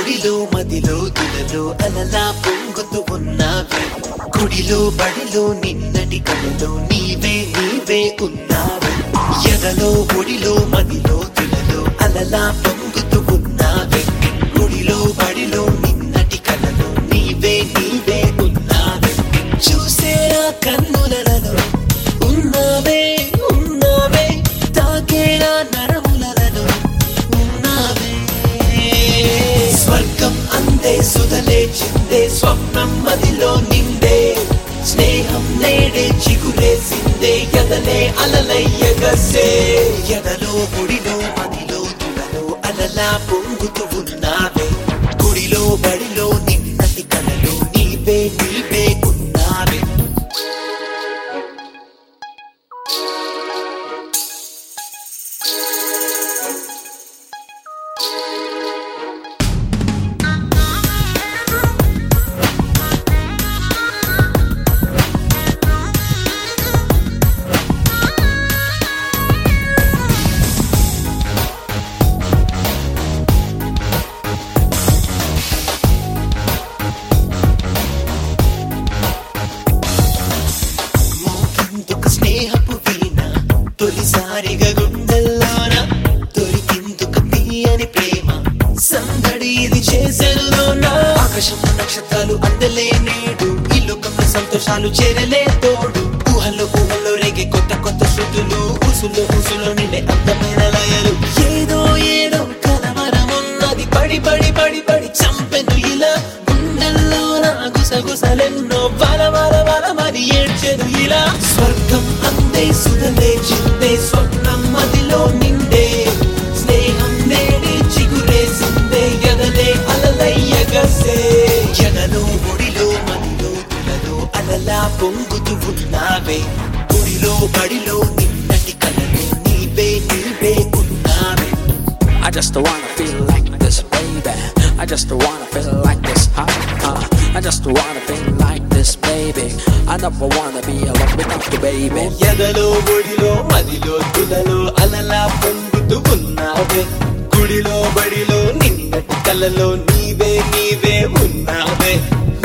ఒడిలో మదిలో తులలో అలలా పొంగుతూ ఉన్నావే గుడిలో బడిలో నిన్నటి కలలో నీవే నీవే ఉన్నావే ఎదలో ఒడిలో మదిలో తులలో అలలా పొంగుతూ ఉన్నావే గుడిలో బడిలో నిన్నటి కలలో నీవే నీవే ఉన్నావే చూసే ఆ కన్నులలో ఉన్నావే ఉన్నావే తాకేరా నరములలో ఉన్నావే స్వర్గం అందే సుధలే చిందే స్వప్నం మదిలో నిండే స్నేహం నేడే చిగురేసిందే ఎదలే అలలయ్యగసే ఎదలో గుడిలో మదిలో తులలో అలలా పొంగుతూ ఉన్నావే గుడిలో బడిలో నిన్నటి కలలో నీవే నీవే ఉన్నావే మోగిందుకు స్నేహపు వీణ తొలిసారిగా గుండెల్లోన దొరికిందుకు తీయని ప్రేమ సందడి ఇది చేసెను లోన ఆకాశం నక్షత్రాలు అందలే నేడు ఈ లోకంలో సంతోషాలు చేరలే తోడు ఊహల్లో ఊహల్లో రేగే కొత్త కొత్త శృతులు ఉసులు ఉసులు నిండే అందమైన లయలు ఏదో ఏదో కలవరమున్నది పడి పడి పడి పడి చంపెను ఇలా గుండెల్లో నా గుసగుసలెన్నో బల బల బల మరి ఏడ్చెను ఇలా స్వర్గం అందే సుధలే చిందే స్వప్నం మదిలో నిండే స్నేహం నేడే చిగురేసిందే ఎదలే అలలయ్యగసే ఎదలో ఒడిలో మదిలో తులలో అలలా పొంగుతూ ఉన్నావే గుడిలో బడిలో నిన్నటి కలలో నీవే నీవే ఉన్నావే I just wanna feel like this, baby. I just wanna feel like this, huh? huh. I just wanna feel like this, baby. I never wanna be alone without you, baby. ఎదలో ఒడిలో మదిలో తులలో అలలా పొంగుతూ ఉన్నావే గుడిలో బడిలో నిన్నటి కలలో నీవే నీవే ఉన్నావే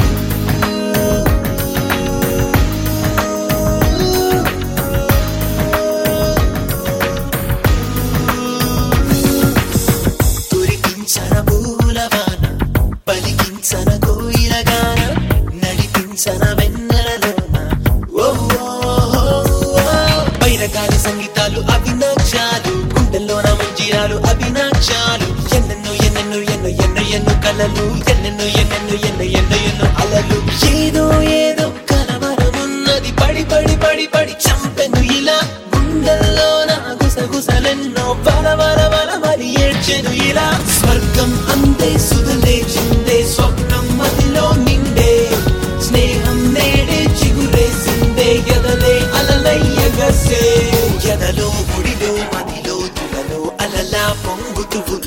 కురిపించన పూలవాన పలికించన కోయిలగాన నడిపించన వెన్నెలలోన ఓ ఓ, ఓ, ఓ. పైరగాలి సంగీతాలు అభినాక్షాలు గుండెల్లోన మంజీరాలు అభినాక్షాలు ఎన్నెన్నో ఎన్నెన్నో ఎన్నో ఎన్నో ఎన్నో కలలు ఎన్నెన్నో ఎన్నెన్నో ఎన్నో ఎన్నో ఎన్నో అలలు ఏదో ఏదో కలవరమున్నది పడి పడి పడి పడి చంపెను ఇలా గుండెల్లోన గుసగుసలెన్నో బల బల బల మరి ఏడ్చెను ఇలా స్వర్గం అందే సుధలే చిందే స్వప్నం మదిలో నిండే స్నేహం నేడే చిగురేసిందే ఎదలే అలలయ్యగసే ఎదలో గుడిలో మదిలో తులలో అలలా పొంగుతూ